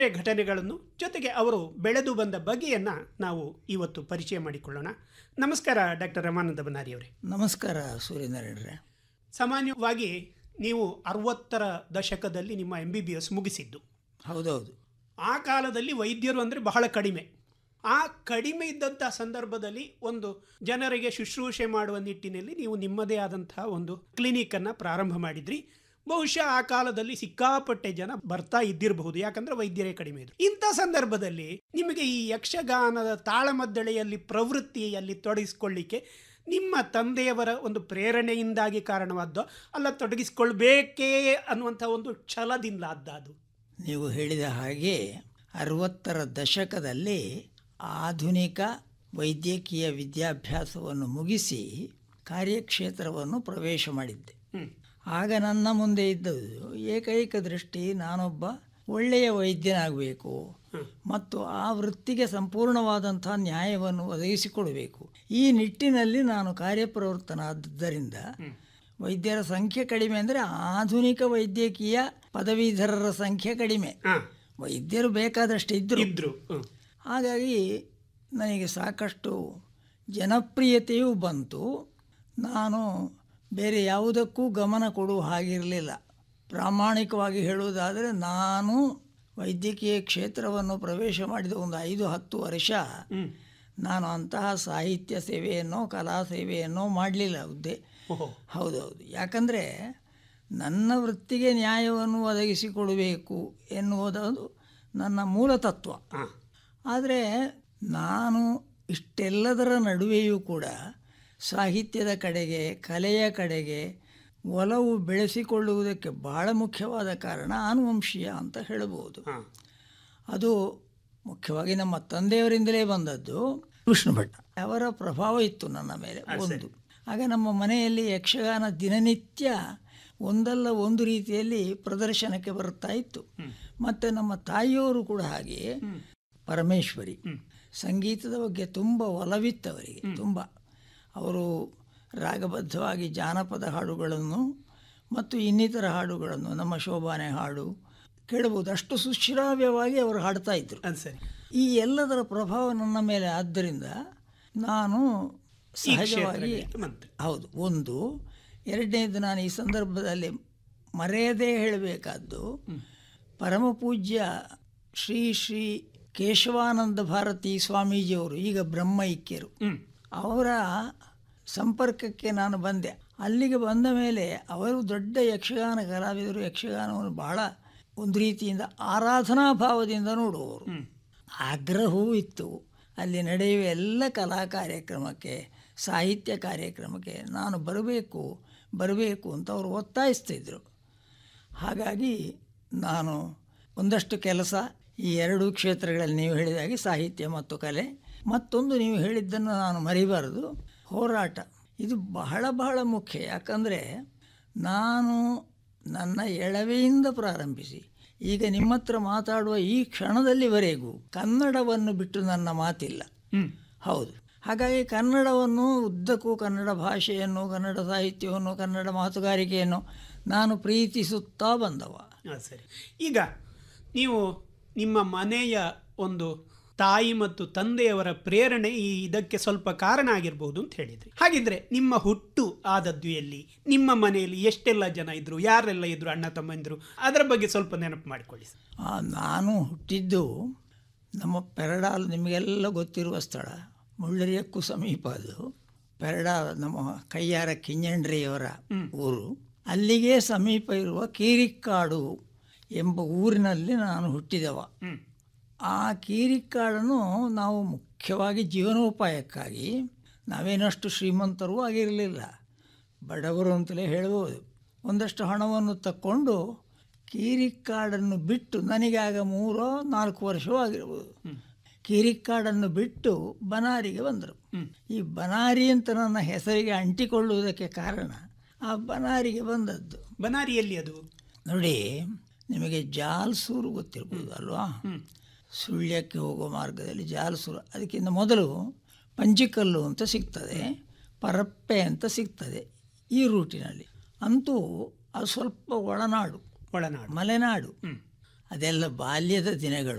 ಘಟನೆಗಳನ್ನು ಜೊತೆಗೆ ಅವರು ಬೆಳೆದು ಬಂದ ಬಗೆಯನ್ನು ನಾವು ಇವತ್ತು ಪರಿಚಯ ಮಾಡಿಕೊಳ್ಳೋಣ ನಮಸ್ಕಾರ ಡಾಕ್ಟರ್ ರಮಾನಂದ ಬನಾರಿ ಅವರೇ ನಮಸ್ಕಾರ ಸೂರ್ಯನಾರಾಯಣರೇ ಸಾಮಾನ್ಯವಾಗಿ ನೀವು ಅರವತ್ತರ ದಶಕದಲ್ಲಿ ನಿಮ್ಮ ಎಂ ಬಿ ಬಿ ಎಸ್ ಮುಗಿಸಿದ್ದು ಹೌದೌದು ಆ ಕಾಲದಲ್ಲಿ ವೈದ್ಯರು ಅಂದರೆ ಬಹಳ ಕಡಿಮೆ ಆ ಕಡಿಮೆ ಇದ್ದಂಥ ಸಂದರ್ಭದಲ್ಲಿ ಒಂದು ಜನರಿಗೆ ಶುಶ್ರೂಷೆ ಮಾಡುವ ನಿಟ್ಟಿನಲ್ಲಿ ನೀವು ನಿಮ್ಮದೇ ಆದಂತಹ ಒಂದು ಕ್ಲಿನಿಕನ್ನು ಪ್ರಾರಂಭ ಮಾಡಿದ್ರಿ ಬಹುಶಃ ಆ ಕಾಲದಲ್ಲಿ ಸಿಕ್ಕಾಪಟ್ಟೆ ಜನ ಬರ್ತಾ ಇದ್ದಿರಬಹುದು ಯಾಕಂದ್ರೆ ವೈದ್ಯರೇ ಕಡಿಮೆ ಇದ್ರು ಇಂಥ ಸಂದರ್ಭದಲ್ಲಿ ನಿಮಗೆ ಈ ಯಕ್ಷಗಾನದ ತಾಳಮದ್ದಳೆಯಲ್ಲಿ ಪ್ರವೃತ್ತಿಯಲ್ಲಿ ತೊಡಗಿಸ್ಕೊಳ್ಳಿಕ್ಕೆ ನಿಮ್ಮ ತಂದೆಯವರ ಒಂದು ಪ್ರೇರಣೆಯಿಂದಾಗಿ ಕಾರಣವಾದ್ದು ಅಲ್ಲ ತೊಡಗಿಸ್ಕೊಳ್ಬೇಕೇ ಅನ್ನುವಂಥ ಒಂದು ಛಲದಿಂದ ಅದ್ದ ಅದು ನೀವು ಹೇಳಿದ ಹಾಗೆ ಅರವತ್ತರ ದಶಕದಲ್ಲಿ ಆಧುನಿಕ ವೈದ್ಯಕೀಯ ವಿದ್ಯಾಭ್ಯಾಸವನ್ನು ಮುಗಿಸಿ ಕಾರ್ಯಕ್ಷೇತ್ರವನ್ನು ಪ್ರವೇಶ ಮಾಡಿದ್ದೆ ಹ್ಮ್. ಆಗ ನನ್ನ ಮುಂದೆ ಇದ್ದದ್ದು ಏಕೈಕ ದೃಷ್ಟಿ ನಾನೊಬ್ಬ ಒಳ್ಳೆಯ ವೈದ್ಯನಾಗಬೇಕು ಮತ್ತು ಆ ವೃತ್ತಿಗೆ ಸಂಪೂರ್ಣವಾದಂಥ ನ್ಯಾಯವನ್ನು ಒದಗಿಸಿಕೊಡಬೇಕು ಈ ನಿಟ್ಟಿನಲ್ಲಿ ನಾನು ಕಾರ್ಯಪ್ರವೃತ್ತನಾದ್ದರಿಂದ ವೈದ್ಯರ ಸಂಖ್ಯೆ ಕಡಿಮೆ ಅಂದರೆ ಆಧುನಿಕ ವೈದ್ಯಕೀಯ ಪದವೀಧರರ ಸಂಖ್ಯೆ ಕಡಿಮೆ ಹಾ ವೈದ್ಯರು ಬೇಕಾದಷ್ಟು ಇದ್ದರು ಇದ್ರು ಹ್ಮ್. ಹಾಗಾಗಿ ನನಗೆ ಸಾಕಷ್ಟು ಜನಪ್ರಿಯತೆಯೂ ಬಂತು ನಾನು ಬೇರೆ ಯಾವುದಕ್ಕೂ ಗಮನ ಕೊಡುವ ಹಾಗಿರಲಿಲ್ಲ ಪ್ರಾಮಾಣಿಕವಾಗಿ ಹೇಳುವುದಾದರೆ ನಾನು ವೈದ್ಯಕೀಯ ಕ್ಷೇತ್ರವನ್ನು ಪ್ರವೇಶ ಮಾಡಿದ ಒಂದು ಐದು ಹತ್ತು ವರ್ಷ ಹ್ಮ್. ನಾನು ಅಂತಹ ಸಾಹಿತ್ಯ ಸೇವೆಯನ್ನೋ ಕಲಾ ಸೇವೆಯನ್ನೋ ಮಾಡಲಿಲ್ಲ ಹುದ್ದೆ ಓಹೋ ಹೌದೌದು ಯಾಕಂದರೆ ನನ್ನ ವೃತ್ತಿಗೆ ನ್ಯಾಯವನ್ನು ಒದಗಿಸಿಕೊಡಬೇಕು ಎನ್ನುವುದದು ನನ್ನ ಮೂಲ ತತ್ವ ಹಾ ಆದರೆ ನಾನು ಇಷ್ಟೆಲ್ಲದರ ನಡುವೆಯೂ ಕೂಡ ಸಾಹಿತ್ಯದ ಕಡೆಗೆ ಕಲೆಯ ಕಡೆಗೆ ಒಲವು ಬೆಳೆಸಿಕೊಳ್ಳುವುದಕ್ಕೆ ಬಹಳ ಮುಖ್ಯವಾದ ಕಾರಣ ಆನುವಂಶೀಯ ಅಂತ ಹೇಳಬಹುದು ಹಾ ಅದು ಮುಖ್ಯವಾಗಿ ನಮ್ಮ ತಂದೆಯವರಿಂದಲೇ ಬಂದದ್ದು ಕೃಷ್ಣ ಭಟ್ ಅವರ ಪ್ರಭಾವ ಇತ್ತು ನನ್ನ ಮೇಲೆ ಒಂದು ಆಗ ನಮ್ಮ ಮನೆಯಲ್ಲಿ ಯಕ್ಷಗಾನ ದಿನನಿತ್ಯ ಒಂದಲ್ಲ ಒಂದು ರೀತಿಯಲ್ಲಿ ಪ್ರದರ್ಶನಕ್ಕೆ ಬರುತ್ತಾ ಇತ್ತು ಮತ್ತು ನಮ್ಮ ತಾಯಿಯವರು ಕೂಡ ಹಾಗೆಯೇ ಪರಮೇಶ್ವರಿ ಸಂಗೀತದ ಬಗ್ಗೆ ತುಂಬ ಒಲವಿತ್ತವರಿಗೆ ತುಂಬ ಅವರು ರಾಗಬದ್ಧವಾಗಿ ಜಾನಪದ ಹಾಡುಗಳನ್ನು ಮತ್ತು ಇನ್ನಿತರ ಹಾಡುಗಳನ್ನು ನಮ್ಮ ಶೋಭಾನೆ ಹಾಡು ಕೇಳಬಹುದು ಅಷ್ಟು ಸುಶ್ರಾವ್ಯವಾಗಿ ಅವರು ಹಾಡ್ತಾ ಇದ್ರು ಅದು ಸರಿ ಈ ಎಲ್ಲದರ ಪ್ರಭಾವ ನನ್ನ ಮೇಲೆ ಆದ್ದರಿಂದ ನಾನು ಸಹಜವಾಗಿ ಕ್ಷೇತ್ರಕ್ಕೆ ಬಂತು. ಹೌದು ಒಂದು ಎರಡನೇದು ನಾನು ಈ ಸಂದರ್ಭದಲ್ಲಿ ಮರೆಯದೇ ಹೇಳಬೇಕಾದ್ದು ಪರಮ ಪೂಜ್ಯ ಶ್ರೀ ಶ್ರೀ ಕೇಶವಾನಂದ ಭಾರತಿ ಸ್ವಾಮೀಜಿಯವರು ಈಗ ಬ್ರಹ್ಮೈಕ್ಯರು ಹ್ಮ್ ಅವರ ಸಂಪರ್ಕಕ್ಕೆ ನಾನು ಬಂದೆ ಅಲ್ಲಿಗೆ ಬಂದ ಮೇಲೆ ಅವರು ದೊಡ್ಡ ಯಕ್ಷಗಾನ ಕಲಾವಿದರು ಯಕ್ಷಗಾನವನ್ನು ಬಹಳ ಒಂದು ರೀತಿಯಿಂದ ಆರಾಧನಾ ಭಾವದಿಂದ ನೋಡುವವರು ಆಗ್ರಹವೂ ಇತ್ತು ಅಲ್ಲಿ ನಡೆಯುವ ಎಲ್ಲ ಕಲಾ ಕಾರ್ಯಕ್ರಮಕ್ಕೆ ಸಾಹಿತ್ಯ ಕಾರ್ಯಕ್ರಮಕ್ಕೆ ನಾನು ಬರಬೇಕು ಬರಬೇಕು ಅಂತ ಅವರು ಒತ್ತಾಯಿಸ್ತಿದ್ರು ಹಾಗಾಗಿ ನಾನು ಒಂದಷ್ಟು ಕೆಲಸ ಈ ಎರಡೂ ಕ್ಷೇತ್ರಗಳಲ್ಲಿ ನೀವು ಹೇಳಿದಾಗೆ ಸಾಹಿತ್ಯ ಮತ್ತು ಕಲೆ ಮತ್ತೊಂದು ನೀವು ಹೇಳಿದ್ದನ್ನು ನಾನು ಮರಿಬಾರದು ಹೋರಾಟ ಇದು ಬಹಳ ಬಹಳ ಮುಖ್ಯ ಯಾಕಂದರೆ ನಾನು ನನ್ನ ಎಳವೆಯಿಂದ ಪ್ರಾರಂಭಿಸಿ ಈಗ ನಿಮ್ಮ ಹತ್ರ ಮಾತಾಡುವ ಈ ಕ್ಷಣದಲ್ಲಿವರೆಗೂ ಕನ್ನಡವನ್ನು ಬಿಟ್ಟು ನನ್ನ ಮಾತಿಲ್ಲ ಹ್ಮ್ ಹೌದು ಹಾಗಾಗಿ ಕನ್ನಡವನ್ನು ಉದ್ದಕ್ಕೂ ಕನ್ನಡ ಭಾಷೆಯನ್ನು ಕನ್ನಡ ಸಾಹಿತ್ಯವನ್ನು ಕನ್ನಡ ಮಾತುಗಾರಿಕೆಯನ್ನು ನಾನು ಪ್ರೀತಿಸುತ್ತಾ ಬಂದವ ಅದು ಸರಿ ಈಗ ನೀವು ನಿಮ್ಮ ಮನೆಯ ಒಂದು ತಾಯಿ ಮತ್ತು ತಂದೆಯವರ ಪ್ರೇರಣೆ ಈ ಇದಕ್ಕೆ ಸ್ವಲ್ಪ ಕಾರಣ ಆಗಿರ್ಬೋದು ಅಂತ ಹೇಳಿದ್ರಿ ಹಾಗಿದ್ರೆ ನಿಮ್ಮ ಹುಟ್ಟು ಆದದ್ದು ಎಲ್ಲಿ ನಿಮ್ಮ ಮನೆಯಲ್ಲಿ ಎಷ್ಟೆಲ್ಲ ಜನ ಇದ್ರು ಯಾರೆಲ್ಲ ಇದ್ರು ಅಣ್ಣ ತಮ್ಮಂದಿರು ಅದರ ಬಗ್ಗೆ ಸ್ವಲ್ಪ ನೆನಪು ಮಾಡಿಕೊಳ್ಳಿ ಸರ್. ಆ, ನಾನು ಹುಟ್ಟಿದ್ದು ನಮ್ಮ ಪೆರಡಾಲ್ ನಿಮಗೆಲ್ಲ ಗೊತ್ತಿರುವ ಸ್ಥಳ ಮುಳ್ಳರಿಯಕ್ಕೂ ಸಮೀಪ ಅದು ಪೆರಡಾಲ್ ನಮ್ಮ ಕೈಯಾರ ಕಿಂಜಂಡ್ರಿಯವರ ಊರು ಅಲ್ಲಿಗೆ ಸಮೀಪ ಇರುವ ಕೀರಿಕ್ಕಾಡು ಎಂಬ ಊರಿನಲ್ಲಿ ನಾನು ಹುಟ್ಟಿದವ ಹ್ಮ್ ಆ ಕೀರಿಕ್ಕಾಡನ್ನು ನಾವು ಮುಖ್ಯವಾಗಿ ಜೀವನೋಪಾಯಕ್ಕಾಗಿ ನಾವೇನಷ್ಟು ಶ್ರೀಮಂತರೂ ಆಗಿರಲಿಲ್ಲ ಬಡವರು ಅಂತಲೇ ಹೇಳ್ಬೋದು ಒಂದಷ್ಟು ಹಣವನ್ನು ತಕ್ಕೊಂಡು ಕೀರಿಕ್ಕಾಡನ್ನು ಬಿಟ್ಟು ನನಗೆ ಆಗ ಮೂರೋ ನಾಲ್ಕು ವರ್ಷವೂ ಆಗಿರ್ಬೋದು ಕೀರಿಕ್ಕಾಡನ್ನು ಬಿಟ್ಟು ಬನಾರಿಗೆ ಬಂದರು ಈ ಬನಾರಿ ಅಂತ ನನ್ನ ಹೆಸರಿಗೆ ಅಂಟಿಕೊಳ್ಳುವುದಕ್ಕೆ ಕಾರಣ ಆ ಬನಾರಿಗೆ ಬಂದದ್ದು ಬನಾರಿಯಲ್ಲಿ ಅದು ನೋಡಿ ನಿಮಗೆ ಜಾಲ್ಸೂರು ಗೊತ್ತಿರ್ಬೋದು ಅಲ್ವಾ ಸುಳ್ಯಕ್ಕೆ ಹೋಗೋ ಮಾರ್ಗದಲ್ಲಿ ಜಾಲ್ಸೂರು ಅದಕ್ಕಿಂತ ಮೊದಲು ಪಂಚಿಕಲ್ಲು ಅಂತ ಸಿಗ್ತದೆ ಪರಪ್ಪೆ ಅಂತ ಸಿಗ್ತದೆ ಈ ರೂಟಿನಲ್ಲಿ ಅಂತೂ ಅದು ಸ್ವಲ್ಪ ಒಳನಾಡು ಒಳನಾಡು ಮಲೆನಾಡು ಅದೆಲ್ಲ ಬಾಲ್ಯದ ದಿನಗಳು